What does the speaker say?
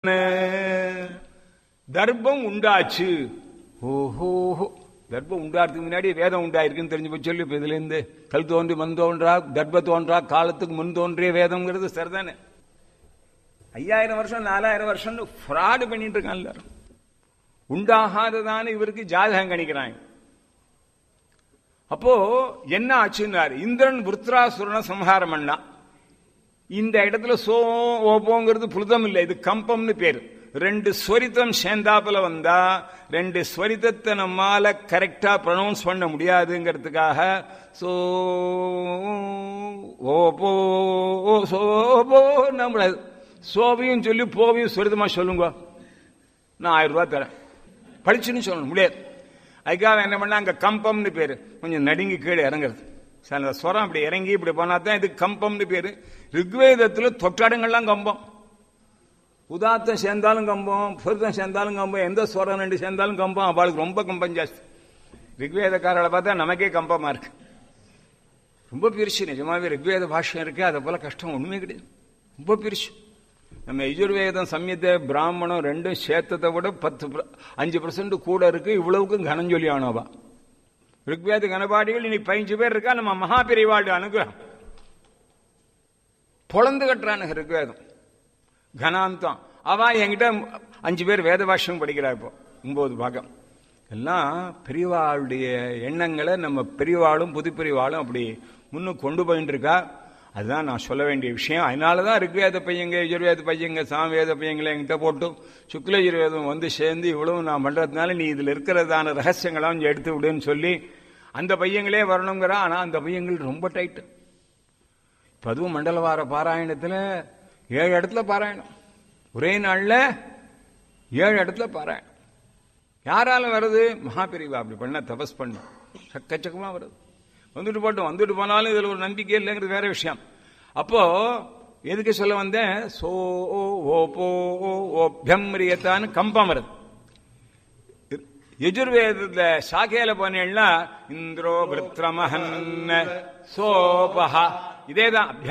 தர்ப்பம் உண்டாச்சு ஓஹோ தர்ப்பம் உண்டாறதுக்கு முன்னாடி வேதம் உண்டாயிருக்குன்னு தெரிஞ்சு போய் சொல்லி இப்ப இதுல இருந்து கல் தோன்றி மண் தோன்றா தர்ப்ப தோன்றா காலத்துக்கு முன் தோன்றிய வேதம்ங்கிறது சரிதானே ஐயாயிரம் வருஷம் நாலாயிரம் வருஷம்னு ஃப்ராடு பண்ணிட்டு இருக்கான் எல்லாரும் உண்டாகாததான இவருக்கு ஜாதகம் கணிக்கிறாங்க அப்போ என்ன ஆச்சுன்னாரு இந்திரன் விருத்ராசுரனை சம்ஹாரம் பண்ணா இந்த இடத்துல சோ ஓப்போங்கிறது புழுதம் இல்லை இது கம்பம்னு பேரு ரெண்டு ஸ்வரித்தம் சேர்ந்தாப்புல வந்தா ரெண்டு ஸ்வரித்தத்தை நம்மால கரெக்டா ப்ரொனவுன்ஸ் பண்ண முடியாதுங்கிறதுக்காக சோ ஓபோ சோபோ நம்மள சோவையும் சொல்லி போவையும் ஸ்வரிதமா சொல்லுங்க நான் ஆயிரம் ரூபாய் தரேன் படிச்சுன்னு சொல்லணும் முடியாது அதுக்காக என்ன பண்ணா அங்க கம்பம்னு பேரு கொஞ்சம் நடுங்கி கீழே இறங்குறது சில ஸ்வரம் இப்படி இறங்கி இப்படி போனா தான் இது கம்பம்னு பேரு ரிக்வேதத்துல தொட்டாடங்கள்லாம் கம்பம் உதாத்தம் சேர்ந்தாலும் கம்பம் புருத்தம் சேர்ந்தாலும் கம்பம் எந்த ஸ்வரம் ரெண்டு சேர்ந்தாலும் கம்பம் அவளுக்கு ரொம்ப கம்பம் ஜாஸ்தி ரிக்வேதக்காரர்களை பார்த்தா நமக்கே கம்பமா இருக்கு ரொம்ப பிரிச்சு நிஜமாவே ரிக்வேத பாஷ்யம் இருக்கு அதை போல கஷ்டம் ஒண்ணுமே கிடையாது ரொம்ப பிரிச்சு நம்ம யஜுர்வேதம் சம்யத்தை பிராமணம் ரெண்டும் சேர்த்ததை விட பத்து அஞ்சு பர்சன்ட் கூட இருக்கு இவ்வளவுக்கும் கனம் சொல்லி ஆனவா ரிக்வேத கனபாடிகள் இன்னைக்கு பதினஞ்சு பேர் இருக்கா நம்ம மகாபிரிவாடு அனுகிரகம் பொழந்து கட்டுறானுங்க ரிக்வேதம் கனாந்தம் அவ என்கிட்ட அஞ்சு பேர் வேத பாஷ்யம் படிக்கிறா இப்போ ஒன்பது பாகம் எல்லாம் பெரியவாளுடைய எண்ணங்களை நம்ம பெரியவாளும் புது பெரியவாளும் அப்படி முன்னுக்கு கொண்டு போயிட்டு இருக்கா அதுதான் நான் சொல்ல வேண்டிய விஷயம் அதனால தான் ரிக்வேத பையங்க யஜுர்வேத பையங்க சாமவேத பையங்களை என்கிட்ட போட்டு சுக்ல யஜுர்வேதம் வந்து சேர்ந்து இவ்வளவு நான் பண்றதுனால நீ இதுல இருக்கிறதான ரகசியங்களாம் கொஞ்சம் எடுத்து விடுன்னு சொல்லி அந்த பையங்களே வரணுங்கிறா ஆனா அந்த பையங்கள் ரொம்ப டைட்டு இப்ப அதுவும் மண்டலவார பாராயணத்துல ஏழு இடத்துல பாராயணம் ஒரே நாள்ல ஏழு இடத்துல பாராயணம் யாரால வருது மகாபிரிவா அப்படி பண்ண தபஸ் பண்ண சக்கச்சக்கமா வருது வந்துட்டு போட்டோம் வந்துட்டு போனாலும் இதுல ஒரு நம்பிக்கை இல்லைங்கிறது வேற விஷயம் அப்போ எதுக்கு சொல்ல வந்தேன் சோ ஓ போ ஓபியம்ரியத்தான்னு கம்பம் வருது யஜுர்வேதத்துல சாக்கையில போனேன்னா இந்திரோ விருத்ரமஹன் சோபஹா இதேதான்